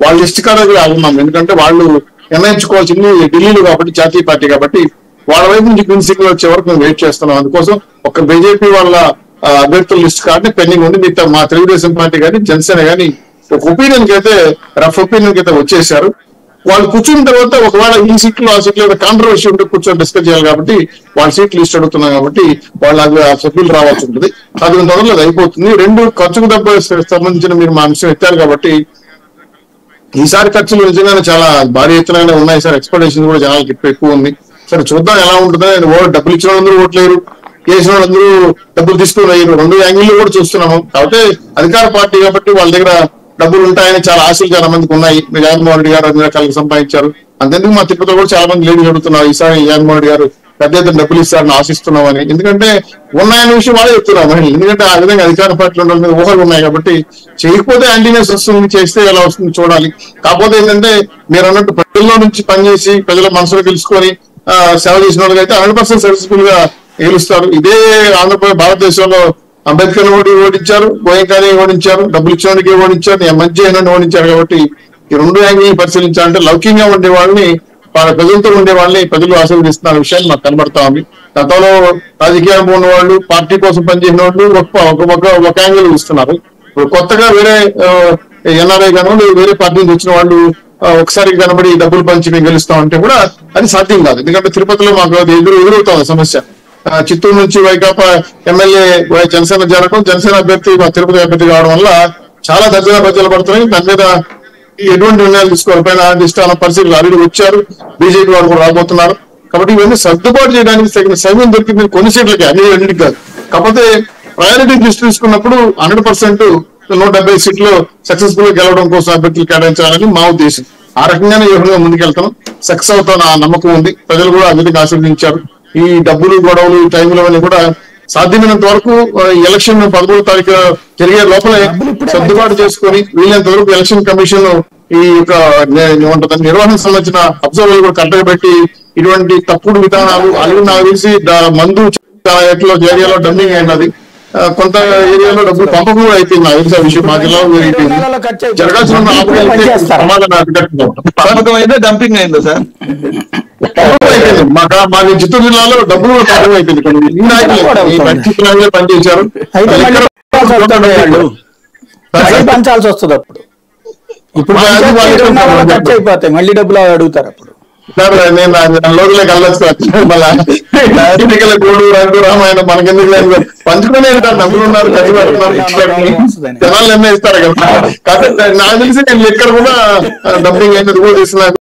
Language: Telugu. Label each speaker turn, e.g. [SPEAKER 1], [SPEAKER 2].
[SPEAKER 1] వాళ్ళ లిస్ట్ కాడ ఉన్నాం ఎందుకంటే వాళ్ళు నిర్ణయించుకోవాల్సింది ఢిల్లీలో కాబట్టి జాతీయ పార్టీ కాబట్టి వాళ్ళ వైపు నుంచి గ్రీన్ సిగ్నల్ వచ్చే వరకు మేము వెయిట్ చేస్తున్నాం అందుకోసం ఒక బీజేపీ వాళ్ళ ఆ, అభ్యర్థుల లిస్ట్ కార్డు పెండింగ్ ఉంది మిగతా మా తెలుగుదేశం పార్టీ కానీ జనసేన కానీ ఒక ఒపీనియన్ కి అయితే రఫ్ ఒపీనియన్ కి అయితే వచ్చేసారు వాళ్ళు కూర్చున్న తర్వాత ఒకవేళ ఈ సీట్లు ఆ సీట్లు కాంట్రవర్సీ ఉంటే కూర్చొని డిస్కస్ చేయాలి కాబట్టి వాళ్ళ సీట్లు లిస్ట్ అడుగుతున్నాం కాబట్టి వాళ్ళ ఆ సభ్యులు రావాల్సి ఉంటుంది అది తొందరలో అది అయిపోతుంది రెండు ఖర్చుకు డబ్బు సంబంధించిన మీరు మా అంశం ఎత్తారు కాబట్టి ఈసారి ఖర్చులు నిజంగానే చాలా భారీ ఎత్తున ఉన్నాయి సార్ ఎక్స్పెక్టేషన్ కూడా జనాలకి ఎక్కువ ఎక్కువ ఉంది సరే చూద్దాం ఎలా ఉంటుందో నేను ఓ డబ్బులు ఇచ్చిన వాళ్ళందరూ ఓట్లేరు వేసిన వాళ్ళందరూ డబ్బులు తీసుకుని వేయరు రెండు యాంగిల్ కూడా చూస్తున్నాము కాబట్టి అధికార పార్టీ కాబట్టి వాళ్ళ దగ్గర డబ్బులు ఉంటాయని చాలా ఆశలు చాలా మందికి ఉన్నాయి మీరు జగన్మోహన్ రెడ్డి గారు అన్ని రకాలుగా సంపాదించారు అంతెందుకు మా తిరుపతిలో కూడా చాలా మంది లేడీస్ అడుగుతున్నారు ఈసారి జగన్మోహన్ రెడ్డి గారు పెద్ద ఎత్తున డబ్బులు ఇస్తారని ఆశిస్తున్నామని ఎందుకంటే ఉన్నాయన్న విషయం వాళ్ళే చెప్తున్నారు మహిళలు ఎందుకంటే ఆ విధంగా అధికార పార్టీలో ఉన్న వాళ్ళ మీద ఊహలు ఉన్నాయి కాబట్టి చేయకపోతే యాంటీనెస్ వస్తుంది చేస్తే ఎలా వస్తుంది చూడాలి కాకపోతే ఏంటంటే మీరు అన్నట్టు ప్రజల్లో నుంచి పనిచేసి ప్రజల మనసులో తెలుసుకొని ఆ, సేవ చేసిన వాళ్ళకి అయితే హండ్రెడ్ పర్సెంట్ సక్సెస్ఫుల్ గా గెలుస్తారు ఇదే ఆంధ్రప్రదేశ్ భారతదేశంలో అంబేద్కర్ ఓడి ఓడించారు గోయంకాని ఓడించారు డబ్బులు ఇచ్చేవాడికి ఓడించారు మంచి అయిన ఓడించారు కాబట్టి ఈ రెండు యాంగిల్ పరిశీలించాలంటే లౌకికంగా ఉండే వాళ్ళని వాళ్ళ ప్రజలతో ఉండే వాళ్ళని ప్రజలు ఆశీర్వదిస్తున్న విషయాలు నాకు కనబడతా ఉంది గతంలో రాజకీయాలు ఉన్న వాళ్ళు పార్టీ కోసం పనిచేసిన వాళ్ళు ఒక ఒక- ఒక ఒక యాంగిల్ ఇస్తున్నారు ఇప్పుడు కొత్తగా వేరే ఎన్ఆర్ఐ గాను లేదా వేరే పార్టీ నుంచి వచ్చిన వాళ్ళు ఆ, ఒకసారి కనబడి డబ్బులు పంచి మేము గెలుస్తాం అంటే కూడా అది సాధ్యం కాదు ఎందుకంటే తిరుపతిలో మాకు అది ఎదురు ఎదురవుతుంది సమస్య ఆ, చిత్తూరు నుంచి వైకాపా ఎమ్మెల్యే వై జనసేన జరగడం జనసేన అభ్యర్థి మా తిరుపతి అభ్యర్థి కావడం వల్ల చాలా దగ్గర ప్రజలు పడుతున్నాయి దాని మీద ఎటువంటి నిర్ణయాలు తీసుకోవాలి పైన అధిష్టాన పరిస్థితులు ఆల్రెడీ వచ్చారు బీజేపీ వాళ్ళు కూడా రాబోతున్నారు కాబట్టి ఇవన్నీ సర్దుబాటు చేయడానికి తగిన సమయం దొరికింది కొన్ని సీట్లకి అన్ని రెండింటికి కాదు కాకపోతే ప్రయారిటీ లిస్ట్ తీసుకున్నప్పుడు హండ్రెడ్ పర్సెంట్ నూట డెబ్బై సీట్లు సక్సెస్ఫుల్ గా గెలవడం కోసం అభ్యర్థులు కేటాయించాలని మా ఉద్దేశం ఆ రకంగానే ఈ విధంగా ముందుకెళ్తాం సక్సెస్ అవుతాం నా నమ్మకం ఉంది ప్రజలు కూడా ఆ విధంగా ఆశీర్వదించారు ఈ డబ్బులు గొడవలు ఈ టైంలో అన్ని కూడా సాధ్యమైనంత వరకు ఆ, ఈ ఎలక్షన్ పదమూడు తారీఖు జరిగే లోపలే సర్దుబాటు చేసుకొని వీలైనంత వరకు ఎలక్షన్ కమిషన్ ఈ యొక్క నే- ఏమంటుంది నిర్వహణ సంబంధించిన అబ్జర్వర్లు కూడా కరెక్ట్ పెట్టి ఇటువంటి తప్పుడు విధానాలు అలాగే నాకు తెలిసి ద- మందు చాలా ఎట్లో ఏరియాలో డంపింగ్ అయినది ఆ, కొంత ఏరియాలో డబ్బులు పంపకం కూడా అయిపోయింది నాకు తెలిసి ఆ విషయం మా జిల్లాలో జరిగిపోయింది
[SPEAKER 2] నెలలో ఖర్చు అయిపోయింది.
[SPEAKER 1] జరగాల్సిన
[SPEAKER 2] ఇప్పుడు
[SPEAKER 1] ఆపరేషన్
[SPEAKER 2] పనిచేస్తారు.
[SPEAKER 1] ప్రమాదం అడ్డుకట్టుకుంటాం.
[SPEAKER 3] పంపకం అయిందా డంపింగ్ అయిందా సార్
[SPEAKER 1] పంపకం అయిపోయింది మాకు మాకు చిత్తూరు జిల్లాలో డబ్బులు కూడా పంపకం అయిపోయింది కొన్ని ఈ నాయకులే, ఈ మంచి నాయకులే పనిచేశారు
[SPEAKER 2] అయితే మళ్ళీ
[SPEAKER 1] ఇక్కడ
[SPEAKER 2] పంచాల్సి వస్తుంది వాళ్ళు. మళ్ళీ పంచాల్సి వస్తుంది అప్పుడు ఇప్పుడు
[SPEAKER 1] మా
[SPEAKER 2] పంచాల్సి
[SPEAKER 1] వాళ్ళు
[SPEAKER 2] ఇరవై నెలల్లో
[SPEAKER 1] వాళ్ళు
[SPEAKER 2] ఖర్చు అయిపోతాయి మళ్ళీ డబ్బులు అడుగుతారు అప్పుడు
[SPEAKER 1] సార్ నేను లోతులోకి వెళ్ళొచ్చు మళ్ళా ఎన్నికల గోడు రంగు రామాయణం మనకెందుకు లేదు పంచుకునే డబ్బులు ఉన్నారు ఖర్చు పెడుతున్నారు ఇచ్చుకోవడానికి. జనాలు నిర్ణయిస్తారు కదా కాబట్టి నాకు తెలిసి నేను ఎక్కడ కూడా డబ్బింగ్ అయినది కూడా తీసుకున్నాను